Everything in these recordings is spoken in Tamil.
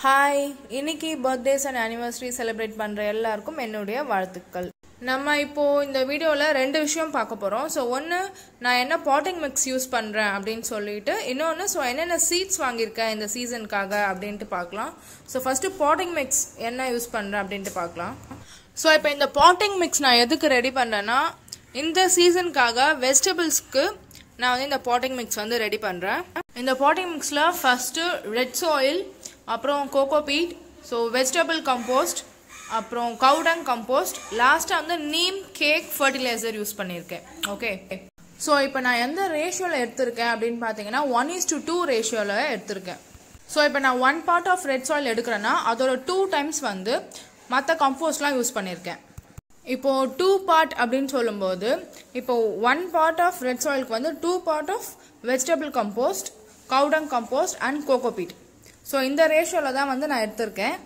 ஹாய் இன்னைக்கு பர்த்டேஸ் அண்ட் ஆனிவர்சரி செலிப்ரேட் பண்ணுற எல்லாருக்கும் என்னுடைய வாழ்த்துக்கள் நம்ம இப்போ இந்த வீடியோவில் ரெண்டு விஷயம் பார்க்க போகிறோம் ஸோ ஒன்று நான் என்ன பாட்டிங் மிக்ஸ் யூஸ் பண்ணுறேன் அப்படின்னு சொல்லிட்டு இன்னொன்று ஸோ என்னென்ன சீட்ஸ் வாங்கியிருக்கேன் இந்த சீசனுக்காக அப்படின்ட்டு பார்க்கலாம் ஸோ ஃபஸ்ட்டு பாட்டிங் மிக்ஸ் என்ன யூஸ் பண்ணுறேன் அப்படின்ட்டு பார்க்கலாம் ஸோ இப்போ இந்த பாட்டிங் மிக்ஸ் நான் எதுக்கு ரெடி பண்ணுறேன்னா இந்த சீசனுக்காக வெஜிடபிள்ஸ்க்கு நான் வந்து இந்த பாட்டிங் மிக்ஸ் வந்து ரெடி பண்ணுறேன் இந்த பாட்டிங் மிக்ஸில் ஃபஸ்ட்டு ரெட் சாயில் அப்புறம் coco peat so vegetable compost அப்புறம் கவுடங் கம்போஸ்ட் லாஸ்ட்டாக வந்து நீம் கேக் ஃபர்டிலைசர் யூஸ் பண்ணியிருக்கேன் ஓகே ஸோ இப்போ நான் எந்த ரேஷியோவில் எடுத்திருக்கேன் அப்படின்னு பார்த்தீங்கன்னா ஒன் இஸ் டு டூ ரேஷியோவில் எடுத்திருக்கேன் ஸோ இப்போ நான் one part of red soil எடுக்கிறேன்னா அதோட டூ டைம்ஸ் வந்து மற்ற கம்போஸ்ட்லாம் யூஸ் பண்ணியிருக்கேன் இப்போ டூ பார்ட் அப்படின்னு சொல்லும்போது இப்போ ஒன் பார்ட் ஆஃப் ரெட் சாயிலுக்கு வந்து two part of vegetable compost cow dung compost and coco peat so இந்த ரேஷியோவில் தான் வந்து நான் எடுத்திருக்கேன்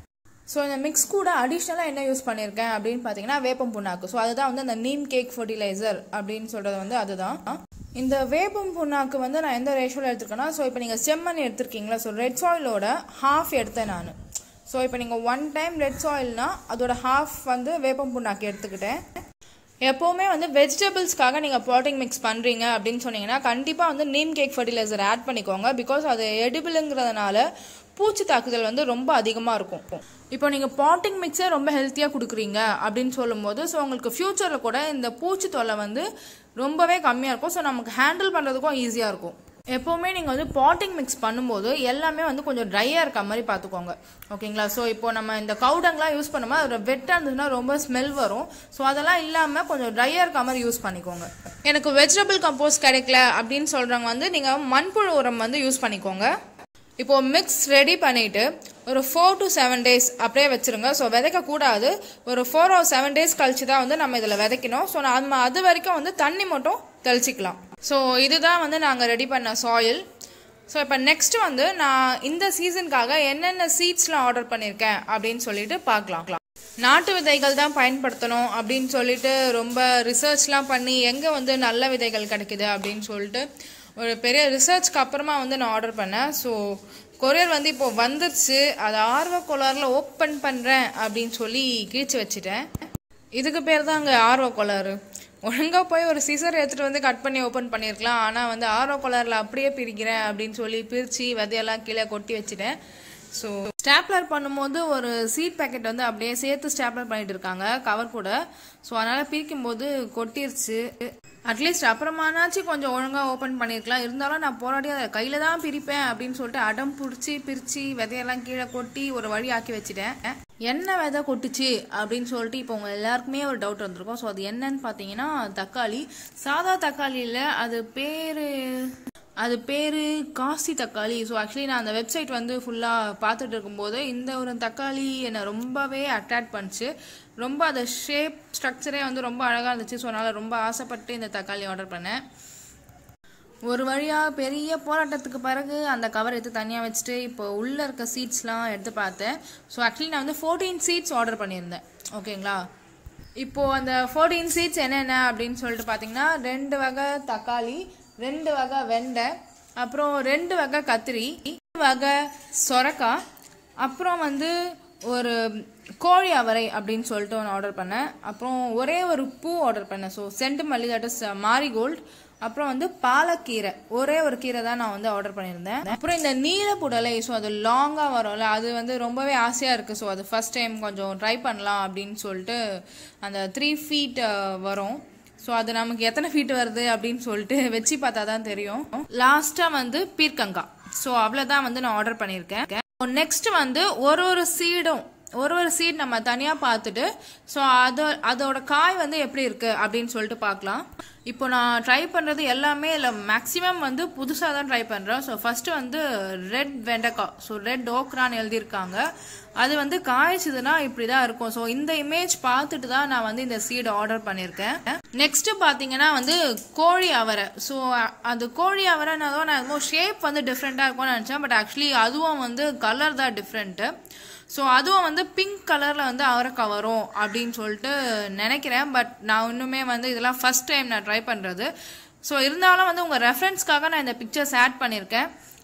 ஸோ இந்த மிக்ஸ் கூட அடிஷ்னலாக என்ன யூஸ் பண்ணியிருக்கேன் அப்படின்னு பார்த்தீங்கன்னா வேப்பம் புண்ணாக்கு ஸோ அதுதான் வந்து அந்த நீம் கேக் ஃபர்டிலைசர் அப்படின்னு சொல்கிறது வந்து அதுதான் இந்த வேப்பம் புண்ணாக்கு வந்து நான் எந்த ரேஷியோவில் எடுத்திருக்கேன்னா ஸோ இப்போ நீங்கள் செம்மண் எடுத்திருக்கீங்களா ஸோ ரெட் சாயிலோட ஹாஃப் எடுத்தேன் நான் ஸோ இப்போ நீங்கள் ஒன் டைம் ரெட் சாயில்னா அதோட ஹாஃப் வந்து வேப்பம் புண்ணாக்கு எடுத்துக்கிட்டேன் எப்போவுமே வந்து வெஜிடபிள்ஸ்க்காக நீங்கள் பாட்டிங் மிக்ஸ் பண்ணுறீங்க அப்படின்னு சொன்னீங்கன்னா கண்டிப்பாக வந்து நீம் கேக் ஃபர்டிலைசர் ஆட் பண்ணிக்கோங்க பிகாஸ் அது எடிபிளுங்கிறதுனால பூச்சி தாக்குதல் வந்து ரொம்ப அதிகமாக இருக்கும் இப்போ நீங்கள் பாட்டிங் மிக்ஸே ரொம்ப ஹெல்த்தியாக கொடுக்குறீங்க அப்படின்னு சொல்லும்போது ஸோ உங்களுக்கு ஃப்யூச்சரில் கூட இந்த பூச்சி தொல்லை வந்து ரொம்பவே கம்மியாக இருக்கும் ஸோ நமக்கு ஹேண்டில் பண்ணுறதுக்கும் ஈஸியாக இருக்கும் எப்போவுமே நீங்கள் வந்து பாட்டிங் மிக்ஸ் பண்ணும்போது எல்லாமே வந்து கொஞ்சம் ட்ரையாக இருக்க மாதிரி பார்த்துக்கோங்க ஓகேங்களா ஸோ இப்போ நம்ம இந்த கவுடங்லாம் யூஸ் பண்ணும்போது அதோட வெட்டாக இருந்ததுன்னா ரொம்ப ஸ்மெல் வரும் ஸோ அதெல்லாம் இல்லாமல் கொஞ்சம் ட்ரையாக இருக்க மாதிரி யூஸ் பண்ணிக்கோங்க எனக்கு வெஜிடபிள் கம்போஸ்ட் கிடைக்கல அப்படின்னு சொல்கிறவங்க வந்து நீங்கள் மண்புழு உரம் வந்து யூஸ் பண்ணிக்கோங்க இப்போ மிக்ஸ் ரெடி பண்ணிட்டு ஒரு ஃபோர் டு செவன் டேஸ் அப்படியே வச்சிருங்க ஸோ விதைக்கக்கூடாது ஒரு ஃபோர் ஆர் செவன் டேஸ் கழிச்சு தான் வந்து நம்ம இதில் விதைக்கணும் ஸோ நம்ம அது வரைக்கும் வந்து தண்ணி மட்டும் தெளிச்சிக்கலாம் ஸோ இதுதான் வந்து நாங்கள் ரெடி பண்ண சாயில் ஸோ இப்போ நெக்ஸ்ட் வந்து நான் இந்த சீசனுக்காக என்னென்ன சீட்ஸ்லாம் ஆர்டர் பண்ணியிருக்கேன் அப்படின்னு சொல்லிட்டு பார்க்கலாம் நாட்டு விதைகள் தான் பயன்படுத்தணும் அப்படின்னு சொல்லிட்டு ரொம்ப ரிசர்ச்லாம் பண்ணி எங்கே வந்து நல்ல விதைகள் கிடைக்குது அப்படின்னு சொல்லிட்டு ஒரு பெரிய ரிசர்ச்க்கு அப்புறமா வந்து நான் ஆர்டர் பண்ணேன் ஸோ கொரியர் வந்து இப்போ வந்துருச்சு அதை ஆர்வ கோளாறில் ஓப்பன் பண்ணுறேன் அப்படின்னு சொல்லி கிழிச்சு வச்சுட்டேன் இதுக்கு பேர் தான் அங்கே ஆர்வ கோளாறு ஒழுங்காக போய் ஒரு சீசர் எடுத்துகிட்டு வந்து கட் பண்ணி ஓப்பன் பண்ணியிருக்கலாம் ஆனால் வந்து ஆர்வ கோளாறில் அப்படியே பிரிக்கிறேன் அப்படின்னு சொல்லி பிரித்து விதையெல்லாம் கீழே கொட்டி வச்சுட்டேன் ஸோ ஸ்டாப்லர் பண்ணும்போது ஒரு சீட் பேக்கெட் வந்து அப்படியே சேர்த்து ஸ்டாப்லர் பண்ணிட்டு இருக்காங்க கவர் கூட ஸோ அதனால் பிரிக்கும்போது கொட்டிருச்சு அட்லீஸ்ட் அப்புறமானாச்சும் கொஞ்சம் ஒழுங்காக ஓப்பன் பண்ணியிருக்கலாம் இருந்தாலும் நான் போராடி அதை கையில் தான் பிரிப்பேன் அப்படின்னு சொல்லிட்டு அடம் பிடிச்சி பிரித்து விதையெல்லாம் கீழே கொட்டி ஒரு வழி ஆக்கி வச்சுட்டேன் என்ன விதை கொட்டுச்சு அப்படின்னு சொல்லிட்டு இப்போ உங்கள் எல்லாருக்குமே ஒரு டவுட் வந்திருக்கும் ஸோ அது என்னன்னு பார்த்தீங்கன்னா தக்காளி சாதா தக்காளியில் அது பேர் அது பேர் காசி தக்காளி ஸோ ஆக்சுவலி நான் அந்த வெப்சைட் வந்து ஃபுல்லாக பார்த்துட்டு இருக்கும்போது இந்த ஒரு தக்காளி என்னை ரொம்பவே அட்ராக்ட் பண்ணுச்சு ரொம்ப அந்த ஷேப் ஸ்ட்ரக்சரே வந்து ரொம்ப அழகாக இருந்துச்சு ஸோ அதனால் ரொம்ப ஆசைப்பட்டு இந்த தக்காளி ஆர்டர் பண்ணேன் ஒரு வழியாக பெரிய போராட்டத்துக்கு பிறகு அந்த கவர் எடுத்து தனியாக வச்சுட்டு இப்போ உள்ளே இருக்க சீட்ஸ்லாம் எடுத்து பார்த்தேன் ஸோ ஆக்சுவலி நான் வந்து ஃபோர்டீன் சீட்ஸ் ஆர்டர் பண்ணியிருந்தேன் ஓகேங்களா இப்போது அந்த ஃபோர்டீன் சீட்ஸ் என்னென்ன அப்படின்னு சொல்லிட்டு பார்த்தீங்கன்னா ரெண்டு வகை தக்காளி ரெண்டு வகை வெண்டை அப்புறம் ரெண்டு வகை கத்திரி வகை சொரக்காய் அப்புறம் வந்து ஒரு கோழி அவரை அப்படின்னு சொல்லிட்டு ஒன்று ஆர்டர் பண்ணேன் அப்புறம் ஒரே ஒரு பூ ஆர்டர் பண்ணேன் ஸோ செண்டு மல்லி தட் இஸ் மாரிகோல்ட் அப்புறம் வந்து பாலக்கீரை ஒரே ஒரு கீரை தான் நான் வந்து ஆர்டர் பண்ணியிருந்தேன் அப்புறம் இந்த நீல புடலை ஸோ அது லாங்காக வரும்ல அது வந்து ரொம்பவே ஆசையாக இருக்குது ஸோ அது ஃபர்ஸ்ட் டைம் கொஞ்சம் ட்ரை பண்ணலாம் அப்படின்னு சொல்லிட்டு அந்த த்ரீ ஃபீட் வரும் ஸோ அது நமக்கு எத்தனை ஃபீட் வருது அப்படின்னு சொல்லிட்டு வச்சு பார்த்தா தான் தெரியும் லாஸ்ட்டாக வந்து பீர்க்கங்காய் ஸோ அவ்வளோதான் வந்து நான் ஆர்டர் பண்ணியிருக்கேன் நெக்ஸ்ட் வந்து ஒரு ஒரு சீடும் ஒரு ஒரு சீட் நம்ம தனியாக பார்த்துட்டு ஸோ அது அதோட காய் வந்து எப்படி இருக்குது அப்படின்னு சொல்லிட்டு பார்க்கலாம் இப்போ நான் ட்ரை பண்ணுறது எல்லாமே இல்லை மேக்ஸிமம் வந்து புதுசாக தான் ட்ரை பண்ணுறேன் ஸோ ஃபஸ்ட்டு வந்து ரெட் வெண்டைக்காய் ஸோ ரெட் ஓக்ரான்னு எழுதியிருக்காங்க அது வந்து காய்ச்சதுன்னா இப்படி தான் இருக்கும் ஸோ இந்த இமேஜ் பார்த்துட்டு தான் நான் வந்து இந்த சீடு ஆர்டர் பண்ணியிருக்கேன் நெக்ஸ்ட் பார்த்தீங்கன்னா வந்து கோழி அவரை ஸோ அது கோழி அவரைனாலும் நான் என்னமோ ஷேப் வந்து டிஃப்ரெண்ட்டாக இருக்கும்னு நினச்சேன் பட் ஆக்சுவலி அதுவும் வந்து கலர் தான் டிஃப்ரெண்ட்டு ஸோ அதுவும் வந்து பிங்க் கலரில் வந்து அவரைக்காய் வரும் அப்படின்னு சொல்லிட்டு நினைக்கிறேன் பட் நான் இன்னுமே வந்து இதெல்லாம் ஃபஸ்ட் டைம் நான் ட்ரை பண்ணுறது ஸோ இருந்தாலும் வந்து உங்கள் ரெஃபரன்ஸ்க்காக நான் இந்த பிக்சர்ஸ் ஆட் பண்ணியிருக்கேன்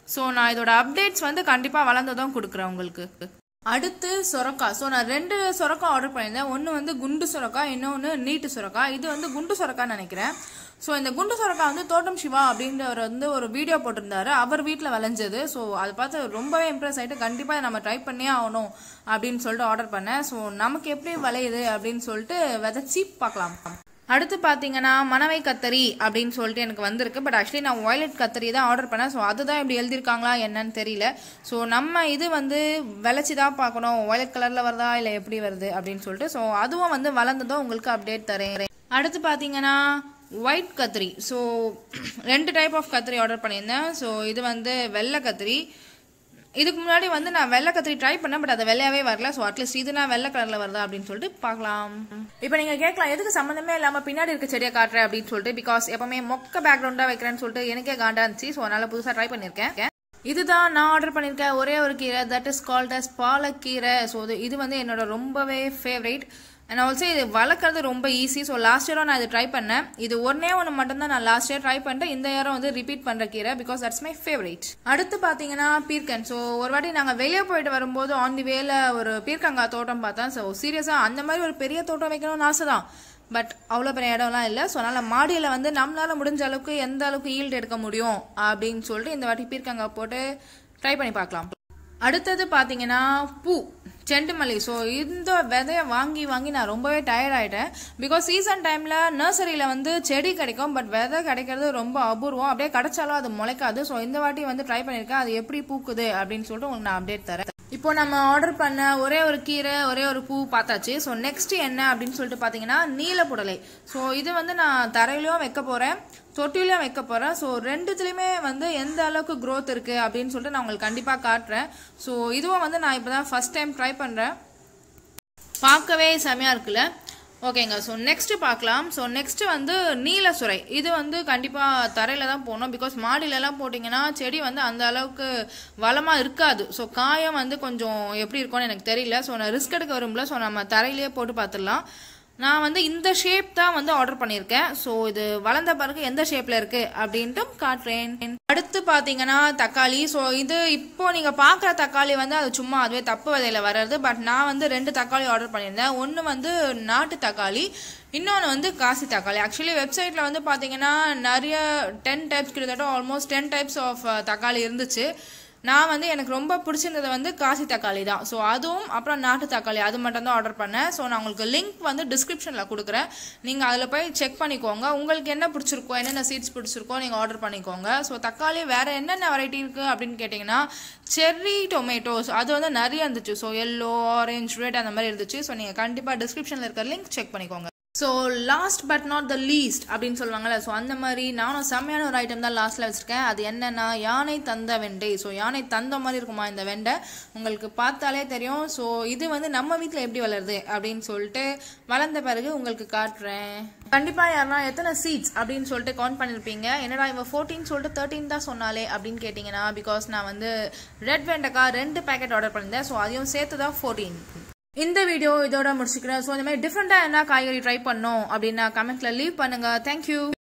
ஸோ நான் இதோட அப்டேட்ஸ் வந்து கண்டிப்பாக வளர்ந்ததும் கொடுக்குறேன் உங்களுக்கு அடுத்து சொரக்கா ஸோ நான் ரெண்டு சொரக்கா ஆர்டர் பண்ணியிருந்தேன் ஒன்று வந்து குண்டு சொரக்கா இன்னொன்று நீட்டு சொரக்கா இது வந்து குண்டு சொரக்கான்னு நினைக்கிறேன் ஸோ இந்த குண்டு சொரக்கா வந்து தோட்டம் சிவா அப்படின்றவர் வந்து ஒரு வீடியோ போட்டிருந்தாரு அவர் வீட்டில் விளைஞ்சது ஸோ அதை பார்த்து ரொம்பவே இம்ப்ரெஸ் ஆகிட்டு கண்டிப்பாக நம்ம ட்ரை பண்ணியே ஆகணும் அப்படின்னு சொல்லிட்டு ஆர்டர் பண்ணேன் ஸோ நமக்கு எப்படி விளையுது அப்படின்னு சொல்லிட்டு விதைச்சி பார்க்கலாம் அடுத்து பார்த்தீங்கன்னா மணவை கத்தரி அப்படின்னு சொல்லிட்டு எனக்கு வந்திருக்கு பட் ஆக்சுவலி நான் வயலட் கத்தரி தான் ஆர்டர் பண்ணேன் ஸோ அதுதான் இப்படி எழுதியிருக்காங்களா என்னன்னு தெரியல ஸோ நம்ம இது வந்து விளைச்சி தான் பார்க்கணும் வயலட் கலரில் வருதா இல்லை எப்படி வருது அப்படின்னு சொல்லிட்டு ஸோ அதுவும் வந்து வளர்ந்ததும் உங்களுக்கு அப்டேட் தரேன் அடுத்து பார்த்தீங்கன்னா ஒயிட் கத்திரி ஸோ ரெண்டு டைப் ஆஃப் கத்திரி ஆர்டர் பண்ணியிருந்தேன் ஸோ இது வந்து வெள்ளை கத்திரி இதுக்கு முன்னாடி வந்து நான் வெள்ளை கத்திரி ட்ரை பண்ணேன் பட் அது வெள்ளையாவே வரல ஸோ அட்லீஸ்ட் இது நான் வெள்ளை கலர்ல வருதா அப்படின்னு சொல்லிட்டு பார்க்கலாம் இப்போ நீங்க கேட்கலாம் எதுக்கு சம்மந்தமே இல்லாம பின்னாடி இருக்க செடியை காட்டுறேன் அப்படின்னு சொல்லிட்டு பிகாஸ் எப்பவுமே மொக்க பேக்ரவுண்டா வைக்கிறேன்னு சொல்லிட்டு எனக்கே காண்டா இருந்துச்சு ஸோ அதனால புதுசா ட்ரை பண்ணியிருக்கேன் இதுதான் நான் ஆர்டர் பண்ணியிருக்கேன் ஒரே ஒரு கீரை தட் இஸ் கால்ட் அஸ் பாலக்கீரை ஸோ இது வந்து என்னோட ரொம்பவே ஃபேவரேட் அண்ட் ஆல்சோ இது வளர்க்குறது ரொம்ப ஈஸி ஸோ லாஸ்ட் இயரும் நான் இது ட்ரை பண்ணேன் இது ஒன்னே ஒன்று மட்டும்தான் நான் லாஸ்ட் இயர் ட்ரை பண்ணிட்டு இந்த இயரும் வந்து ரிப்பீட் பண்ணுற கீரை பிகாஸ் தட்ஸ் மை ஃபேவரேட் அடுத்து பார்த்தீங்கன்னா பீர்க்கன் ஸோ ஒரு வாட்டி நாங்கள் வெளியே போயிட்டு வரும்போது ஆன் தி வேல ஒரு பீர்க்கங்காய் தோட்டம் பார்த்தேன் ஸோ சீரியஸாக அந்த மாதிரி ஒரு பெரிய தோட்டம் வைக்கணும்னு ஆசை தான் பட் அவ்வளோ பெரிய இடம்லாம் இல்லை ஸோ அதனால் மாடியில் வந்து நம்மளால் முடிஞ்ச அளவுக்கு எந்த அளவுக்கு ஈல்டு எடுக்க முடியும் அப்படின்னு சொல்லிட்டு இந்த வாட்டி பீர்க்கங்காய் போட்டு ட்ரை பண்ணி பார்க்கலாம் அடுத்தது பார்த்தீங்கன்னா பூ செண்டுமல்லி ஸோ இந்த விதைய வாங்கி வாங்கி நான் ரொம்பவே டயர்ட் ஆயிட்டேன் பிகாஸ் சீசன் டைமில் நர்சரியில் வந்து செடி கிடைக்கும் பட் விதை கிடைக்கிறது ரொம்ப அபூர்வம் அப்படியே கிடைச்சாலும் அது முளைக்காது ஸோ இந்த வாட்டி வந்து ட்ரை பண்ணியிருக்கேன் அது எப்படி பூக்குது அப்படின்னு சொல்லிட்டு உங்களுக்கு நான் அப்டேட் தரேன் இப்போ நம்ம ஆர்டர் பண்ண ஒரே ஒரு கீரை ஒரே ஒரு பூ பார்த்தாச்சு ஸோ நெக்ஸ்ட் என்ன அப்படின்னு சொல்லிட்டு பார்த்தீங்கன்னா நீலப்புடலை ஸோ இது வந்து நான் தரையிலையும் வைக்க போகிறேன் தொட்டிலையும் வைக்க போகிறேன் ஸோ ரெண்டுத்துலேயுமே வந்து எந்த அளவுக்கு க்ரோத் இருக்குது அப்படின்னு சொல்லிட்டு நான் உங்களுக்கு கண்டிப்பாக காட்டுறேன் ஸோ இதுவும் வந்து நான் இப்போ தான் ஃபஸ்ட் டைம் ட்ரை பண்ணுறேன் பார்க்கவே செமையாக இருக்குல்ல ஓகேங்க ஸோ நெக்ஸ்ட் பார்க்கலாம் ஸோ நெக்ஸ்ட் வந்து நீலசுரை இது வந்து கண்டிப்பாக தரையில் தான் போகணும் பிகாஸ் மாடியிலலாம் போட்டிங்கன்னா செடி வந்து அந்த அளவுக்கு வளமாக இருக்காது ஸோ காயம் வந்து கொஞ்சம் எப்படி இருக்கும்னு எனக்கு தெரியல ஸோ நான் ரிஸ்க் எடுக்க வரும்ல ஸோ நம்ம தரையிலேயே போட்டு பார்த்துடலாம் நான் வந்து இந்த ஷேப் தான் வந்து ஆர்டர் பண்ணியிருக்கேன் ஸோ இது வளர்ந்த பிறகு எந்த ஷேப்ல இருக்கு அப்படின்ட்டு காட்டுறேன் அடுத்து பார்த்தீங்கன்னா தக்காளி ஸோ இது இப்போ நீங்க பார்க்குற தக்காளி வந்து அது சும்மா அதுவே தப்பு விதையில வர்றது பட் நான் வந்து ரெண்டு தக்காளி ஆர்டர் பண்ணியிருந்தேன் ஒன்று வந்து நாட்டு தக்காளி இன்னொன்று வந்து காசி தக்காளி ஆக்சுவலி வெப்சைட்டில் வந்து பார்த்தீங்கன்னா நிறைய டென் டைப்ஸ் கிட்டத்தட்ட ஆல்மோஸ்ட் டென் டைப்ஸ் ஆஃப் தக்காளி இருந்துச்சு நான் வந்து எனக்கு ரொம்ப பிடிச்சிருந்தது வந்து காசி தக்காளி தான் ஸோ அதுவும் அப்புறம் நாட்டு தக்காளி அது மட்டும் தான் ஆர்டர் பண்ணேன் ஸோ நான் உங்களுக்கு லிங்க் வந்து டிஸ்கிரிப்ஷனில் கொடுக்குறேன் நீங்கள் அதில் போய் செக் பண்ணிக்கோங்க உங்களுக்கு என்ன பிடிச்சிருக்கோ என்னென்ன சீட்ஸ் பிடிச்சிருக்கோ நீங்கள் ஆர்டர் பண்ணிக்கோங்க ஸோ தக்காளி வேறு என்னென்ன வெரைட்டி இருக்குது அப்படின்னு கேட்டிங்கன்னா செர்ரி டொமேட்டோஸ் அது வந்து நிறைய இருந்துச்சு ஸோ எல்லோ ஆரஞ்ச் ரெட் அந்த மாதிரி இருந்துச்சு ஸோ நீங்கள் கண்டிப்பாக டிஸ்கிரிப்ஷனில் இருக்கிற லிங்க் செக் பண்ணிக்கோங்க so last but not the least அப்படின்னு சொல்லுவாங்கல்ல ஸோ அந்த மாதிரி நானும் செம்மையான ஒரு ஐட்டம் தான் லாஸ்ட்டில் வச்சுருக்கேன் அது என்னன்னா யானை தந்த வெண்டை ஸோ யானை தந்த மாதிரி இருக்குமா இந்த வெண்டை உங்களுக்கு பார்த்தாலே தெரியும் ஸோ இது வந்து நம்ம வீட்டில் எப்படி வளருது அப்படின்னு சொல்லிட்டு வளர்ந்த பிறகு உங்களுக்கு காட்டுறேன் கண்டிப்பாக யாருன்னா எத்தனை சீட்ஸ் அப்படின்னு சொல்லிட்டு கவுண்ட் பண்ணியிருப்பீங்க என்னடா இவன் ஃபோர்டீன் சொல்லிட்டு தேர்ட்டின் தான் சொன்னாலே அப்படின்னு கேட்டிங்கன்னா பிகாஸ் நான் வந்து ரெட் வெண்டைக்காய் ரெண்டு பேக்கெட் ஆர்டர் பண்ணியிருந்தேன் ஸோ அதையும் சேர்த்து தான் ஃபோர்டீன் இந்த வீடியோ இதோட முடிச்சுக்கிறேன் ஸோ இந்த மாதிரி டிஃப்ரெண்ட்டாக என்ன காய்கறி ட்ரை பண்ணோம் அப்படின்னா கமெண்ட்ல லீவ் பண்ணுங்க தேங்க்யூ